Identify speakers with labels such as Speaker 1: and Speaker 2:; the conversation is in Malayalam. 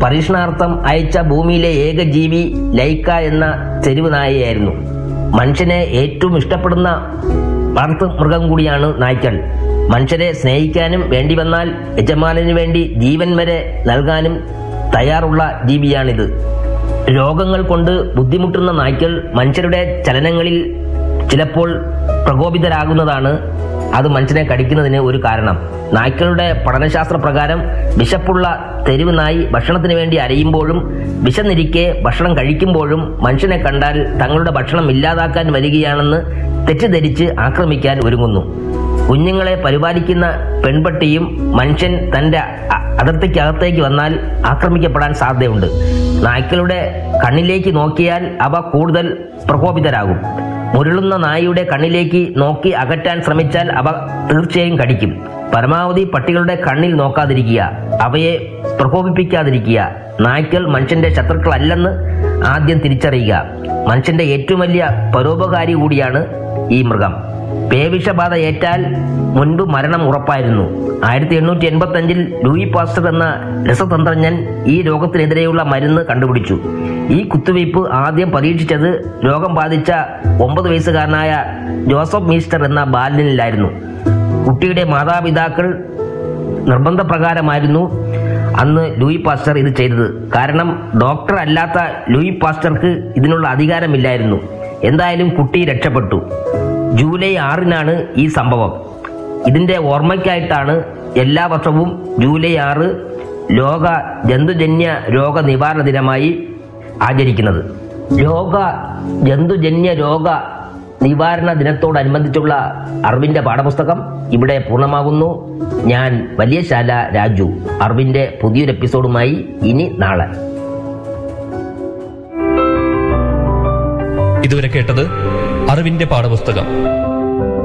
Speaker 1: പരീക്ഷണാർത്ഥം അയച്ച ഭൂമിയിലെ ഏക ജീവി ലൈക്ക എന്ന തെരുവ് നായയായിരുന്നു മനുഷ്യനെ ഏറ്റവും ഇഷ്ടപ്പെടുന്ന വളർത്തു മൃഗം കൂടിയാണ് നായ്ക്കൾ മനുഷ്യരെ സ്നേഹിക്കാനും വേണ്ടി വന്നാൽ യജമാനു വേണ്ടി ജീവൻ വരെ നൽകാനും തയ്യാറുള്ള ജീവിയാണിത് രോഗങ്ങൾ കൊണ്ട് ബുദ്ധിമുട്ടുന്ന നായ്ക്കൾ മനുഷ്യരുടെ ചലനങ്ങളിൽ ചിലപ്പോൾ പ്രകോപിതരാകുന്നതാണ് അത് മനുഷ്യനെ കടിക്കുന്നതിന് ഒരു കാരണം നായ്ക്കളുടെ പഠനശാസ്ത്ര പ്രകാരം വിശപ്പുള്ള തെരുവ് നായി ഭക്ഷണത്തിന് വേണ്ടി അരയുമ്പോഴും വിശന്നിരിക്കെ ഭക്ഷണം കഴിക്കുമ്പോഴും മനുഷ്യനെ കണ്ടാൽ തങ്ങളുടെ ഭക്ഷണം ഇല്ലാതാക്കാൻ വരികയാണെന്ന് തെറ്റിദ്ധരിച്ച് ആക്രമിക്കാൻ ഒരുങ്ങുന്നു കുഞ്ഞുങ്ങളെ പരിപാലിക്കുന്ന പെൺപട്ടിയും മനുഷ്യൻ തന്റെ അ- അതിർത്തിക്കകത്തേക്ക് വന്നാൽ ആക്രമിക്കപ്പെടാൻ സാധ്യതയുണ്ട് നായ്ക്കളുടെ കണ്ണിലേക്ക് നോക്കിയാൽ അവ കൂടുതൽ പ്രകോപിതരാകും മുരളുന്ന നായയുടെ കണ്ണിലേക്ക് നോക്കി അകറ്റാൻ ശ്രമിച്ചാൽ അവ തീർച്ചയായും കടിക്കും പരമാവധി പട്ടികളുടെ കണ്ണിൽ നോക്കാതിരിക്കുക അവയെ പ്രകോപിപ്പിക്കാതിരിക്കുക നായ്ക്കൾ മനുഷ്യന്റെ ശത്രുക്കളല്ലെന്ന് ആദ്യം തിരിച്ചറിയുക മനുഷ്യന്റെ ഏറ്റവും വലിയ പരോപകാരി കൂടിയാണ് ഈ മൃഗം പേവിഷബാധ ഏറ്റാൽ മുൻപ് മരണം ഉറപ്പായിരുന്നു ആയിരത്തി എണ്ണൂറ്റി എൺപത്തി അഞ്ചിൽ ലൂയി പാസ്റ്റർ എന്ന രസതന്ത്രജ്ഞൻ ഈ രോഗത്തിനെതിരെയുള്ള മരുന്ന് കണ്ടുപിടിച്ചു ഈ കുത്തിവയ്പ് ആദ്യം പരീക്ഷിച്ചത് രോഗം ബാധിച്ച ഒമ്പത് വയസ്സുകാരനായ ജോസഫ് മീസ്റ്റർ എന്ന ബാലനിലായിരുന്നു കുട്ടിയുടെ മാതാപിതാക്കൾ നിർബന്ധപ്രകാരമായിരുന്നു അന്ന് ലൂയി പാസ്റ്റർ ഇത് ചെയ്തത് കാരണം ഡോക്ടർ അല്ലാത്ത ലൂയി പാസ്റ്റർക്ക് ഇതിനുള്ള അധികാരമില്ലായിരുന്നു എന്തായാലും കുട്ടി രക്ഷപ്പെട്ടു ജൂലൈ ആറിനാണ് ഈ സംഭവം ഇതിന്റെ ഓർമ്മയ്ക്കായിട്ടാണ് എല്ലാ വർഷവും ജൂലൈ ആറ് ലോക ജന്തുജന്യ രോഗ നിവാരണ ദിനമായി ആചരിക്കുന്നത് ലോക ജന്തുജന്യ രോഗ നിവാരണ ദിനത്തോടനുബന്ധിച്ചുള്ള അറിവിന്റെ പാഠപുസ്തകം ഇവിടെ പൂർണ്ണമാകുന്നു ഞാൻ വലിയശാല രാജു അറിവിന്റെ പുതിയൊരു എപ്പിസോഡുമായി ഇനി നാളെ
Speaker 2: ഇതുവരെ കേട്ടത് അറിവിന്റെ പാഠപുസ്തകം